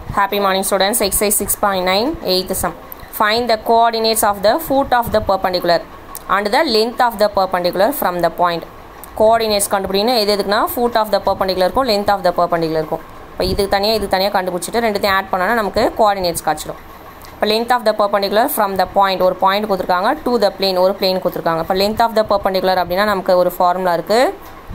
Happy morning students. Exercise 6.9 8th sum. Find the coordinates of the foot of the perpendicular and the length of the perpendicular from the point. Coordinates கண்டுபிடிக்கணும் எது எதுக்குன்னா foot of the perpendicular இருக்கும் length of the perpendicular இருக்கும் இப்போ இது தனியாக இது தனியாக கண்டுபிடிச்சிட்டு ரெண்டுத்தையும் ஆட் பண்ணோன்னா நமக்கு கோஆர்டினேட்ஸ் காய்ச்சிடும் இப்போ length of the perpendicular from the point ஒரு பாயிண்ட் கொடுத்துருக்காங்க டு த பிளேன் ஒரு பிளேன் கொடுத்துருக்காங்க இப்போ லென்த் ஆஃப் த பர்பண்டிகுலர் அப்படின்னா நமக்கு ஒரு ஃபார்முலா இருக்குது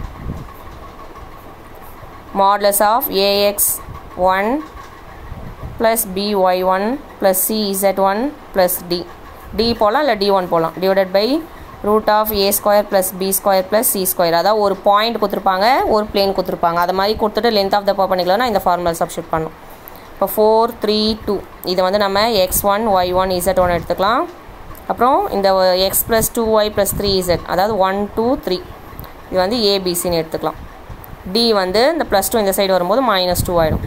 modulus of ax1 plus by1 plus cz1 plus d d போகலாம் இல்லை d1 போகலாம் divided by root of a square plus b square plus c square அதாவது ஒரு பாயிண்ட் கொடுத்துருப்பாங்க ஒரு பிளேன் கொடுத்துருப்பாங்க அது மாதிரி கொடுத்துட்டு லென்த் ஆஃப் த பர்பண்டிகுலர்னா இந்த ஃபார்முலா சப்ஸ்டியூட் பண்ணும் இப்போ ஃபோர் த்ரீ டூ இதை வந்து நம்ம X one Y one Z one எடுத்துக்கலாம் அப்புறம் இந்த X plus two Y plus three Z அதாவது ஒன் டூ த்ரீ இது வந்து ஏபிசின்னு எடுத்துக்கலாம் டி வந்து இந்த ப்ளஸ் டூ இந்த சைடு வரும்போது மைனஸ் டூ ஆகிடும்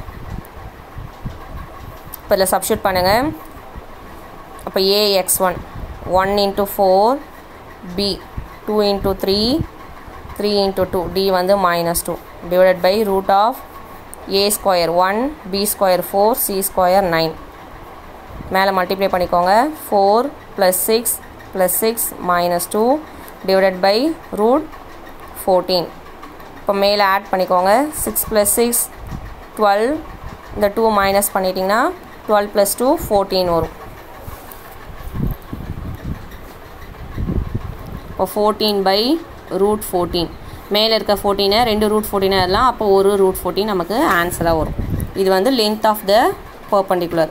இப்போ இதில் சப்ஸ்டியூட் பண்ணுங்கள் அப்போ A X one one into four B two into three three into two D வந்து minus two divided by root of A square one B square four C square nine மேலே multiply பண்ணிக்கோங்க four plus six plus six minus two divided by root fourteen இப்போ மேலே add பண்ணிக்கோங்க six plus six twelve இந்த two minus பண்ணிட்டீங்கன்னா twelve plus two fourteen வரும் இப்போ fourteen by root fourteen மேலே இருக்க ஃபோர்டீனை ரெண்டு ரூட் ஃபோர்டீனாக எல்லாம் அப்போ ஒரு ரூட் ஃபோர்டீன் நமக்கு ஆன்சராக வரும் இது வந்து length of the perpendicular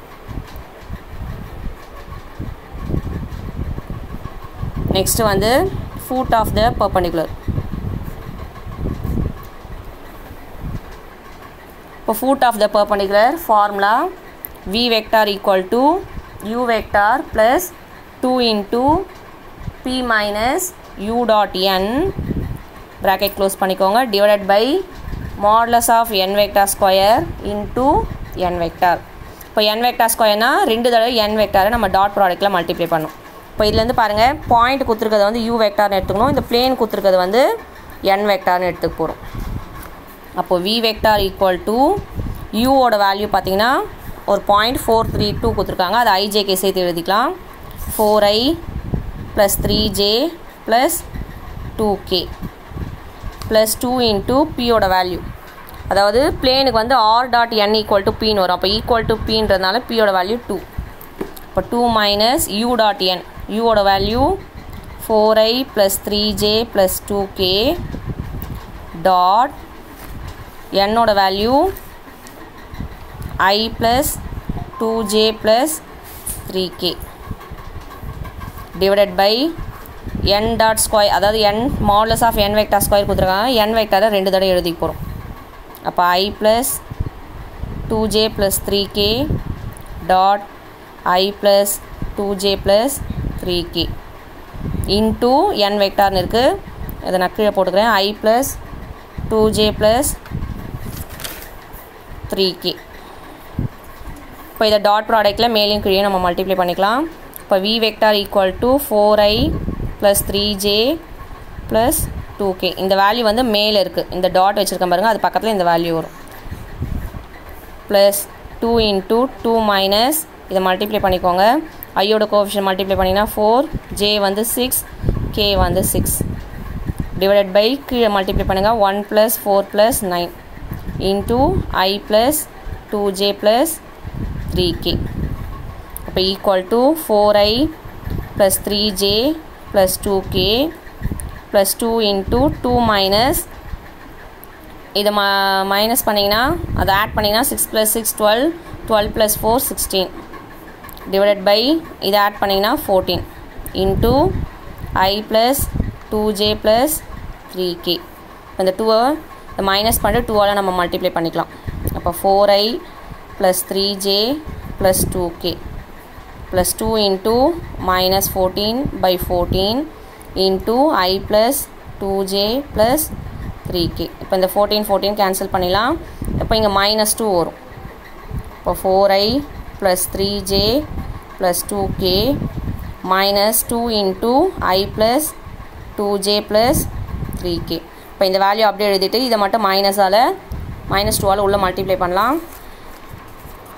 next வந்து ஃபூட் ஆஃப் த பர்பண்டிகுலர் இப்போ foot of the perpendicular formula V vector equal to U vector plus two into P minus U dot N bracket close பண்ணிக்கோங்க divided by modulus of N vector square into N vector இப்போ N vector ஸ்கொயர்னா ரெண்டு தடவை என் வெக்டாரை நம்ம dot ப்ராடக்ட்டில் multiply பண்ணும் இப்போ இதுலேருந்து பாருங்கள் பாயிண்ட் கொடுத்துருக்கிறது வந்து யூ வெக்டார்னு எடுத்துக்கணும் இந்த பிளேன் கொடுத்துருக்கிறது வந்து என் வெக்டார்னு எடுத்துக்க போகிறோம் அப்போது வி வெக்டார் ஈக்குவல் டு யூவோட வேல்யூ பார்த்தீங்கன்னா ஒரு பாயிண்ட் ஃபோர் த்ரீ டூ கொடுத்துருக்காங்க அது ஐஜேகே சேர்த்து எழுதிக்கலாம் four I plus three J plus two K plus two into பியோட வேல்யூ அதாவது பிளேனுக்கு வந்து R dot N equal to பின்னு வரும் அப்போ ஈக்குவல் டு பின்றதுனால பியோட வேல்யூ டூ இப்போ two minus U dot N யூவோட value four I plus three J plus two K dot என்னோட value I plus two J plus three K divided by N dot square அதாவது N modulus of N vector square கொடுத்துருக்காங்க N வெக்டாரை ரெண்டு தடவை எழுதி போகிறோம் அப்போ I plus two J plus three K dot I plus two J plus three K into N வெக்டார்னு இருக்குது இதை நான் கீழே போட்டுக்கிறேன் I plus two J plus three K இப்போ இதை டாட் ப்ராடக்ட்டில் மேலேயும் கீழே நம்ம மல்டிப்ளை பண்ணிக்கலாம் இப்போ V vector equal to four I plus three J plus two K இந்த வேல்யூ வந்து மேலே இருக்குது இந்த டாட் வச்சுருக்கேன் பாருங்கள் அது பக்கத்தில் இந்த வேல்யூ வரும் plus two into two minus இதை மல்டிப்ளை பண்ணிக்கோங்க ஐயோட கோஃபிஷன் மல்டிப்ளை பண்ணிங்கன்னா ஃபோர் ஜே வந்து சிக்ஸ் கே வந்து சிக்ஸ் டிவைடட் பை கீழே மல்டிப்ளை பண்ணுங்கள் one plus four plus nine into I plus two J plus three K அப்போ equal to four I plus three J plus two K plus two into two minus இதை ம minus பண்ணிங்கன்னா அதை add பண்ணிங்கன்னா six plus six twelve twelve plus four sixteen divided by இதை add பண்ணிங்கன்னா fourteen into I plus two J plus three K இந்த டூவை இந்த மைனஸ் பண்ணிட்டு டூவால் நம்ம மல்டிப்ளை பண்ணிக்கலாம் அப்போ four I plus three J plus two K plus two into minus fourteen by fourteen into I plus two J plus three K இப்போ இந்த ஃபோர்டீன் ஃபோர்டீன் கேன்சல் பண்ணிடலாம் இப்போ இங்கே மைனஸ் டூ வரும் இப்போ four I plus three J plus two K minus two into I plus two J plus three K இப்போ இந்த value அப்படியே எழுதிட்டு இதை மட்டும் மைனஸால் மைனஸ் டூவால் உள்ளே மல்டிப்ளை பண்ணலாம்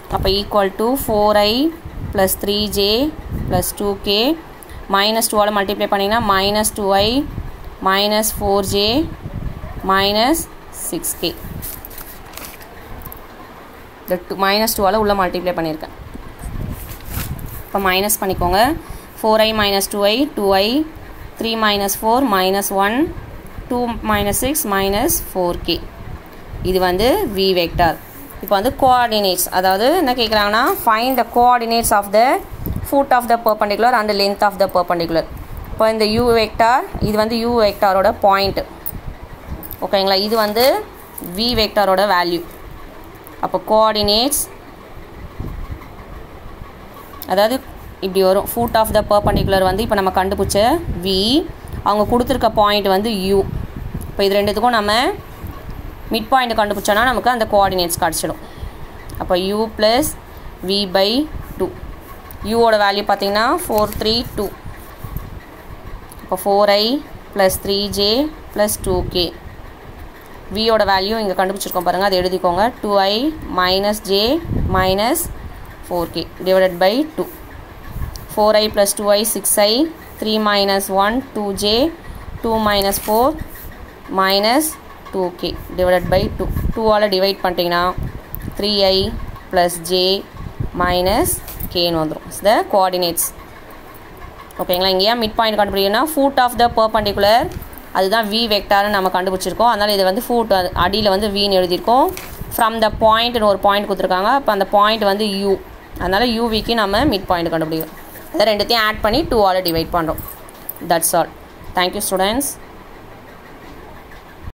அப்போ equal to four I plus three J plus two K minus டூவால் மல்டிப்ளை பண்ணிங்கன்னா minus two I minus four J minus six K இந்த டூ மைனஸ் டூவால் உள்ளே மல்டிப்ளை பண்ணியிருக்கேன் இப்போ மைனஸ் பண்ணிக்கோங்க four I minus two I two I three minus four minus one two minus six minus four K இது வந்து we vector இப்போ வந்து கோஆர்டினேட்ஸ் அதாவது என்ன கேட்குறாங்கன்னா find the coordinates of the foot of the perpendicular and length of the perpendicular இப்போ இந்த you vector இது வந்து யூ வெக்டாரோட பாயிண்ட் ஓகேங்களா இது வந்து வி வெக்டாரோட வேல்யூ அப்போ கோஆர்டினேட்ஸ் அதாவது இப்படி வரும் ஃபுட் ஆஃப் த பர்பண்டிகுலர் வந்து இப்போ நம்ம கண்டுபிடிச்ச வி அவங்க கொடுத்துருக்க பாயிண்ட் வந்து யூ இப்போ இது ரெண்டுத்துக்கும் நம்ம மிட் பாயிண்ட் கண்டுபிடிச்சோன்னா நமக்கு அந்த கோஆர்டினேட்ஸ் கிடச்சிடும் அப்போ U plus V by two யூவோட வேல்யூ பார்த்தீங்கன்னா ஃபோர் த்ரீ டூ இப்போ four I plus three J plus two K வியோட வேல்யூ இங்கே கண்டுபிடிச்சிருக்கோம் பாருங்கள் அதை எழுதிக்கோங்க two I minus J minus four K divided by two four I plus two I six I three minus one two J two minus four minus two K divided by two டூவால் divide பண்ணிட்டீங்கன்னா three I plus J minus கேன்னு வந்துடும் the coordinates ஓகேங்களா இங்கேயா mid point கண்டுபிடிக்கணும்னா foot of the perpendicular அதுதான் V வெக்டார்னு நம்ம கண்டுபிடிச்சிருக்கோம் அதனால் இது வந்து ஃபூட் அடியில் வந்து வின்னு எழுதியிருக்கோம் ஃப்ரம் த பாயிண்ட்னு ஒரு பாயிண்ட் கொடுத்துருக்காங்க அப்போ அந்த பாயிண்ட் வந்து யூ அதனால் யூவிக்கு நம்ம மிட் பாயிண்ட் கண்டுபிடிக்கும் அதை ரெண்டுத்தையும் ஆட் பண்ணி டூவால் டிவைட் பண்ணுறோம் தட்ஸ் ஆல் தேங்க்யூ ஸ்டூடெண்ட்ஸ்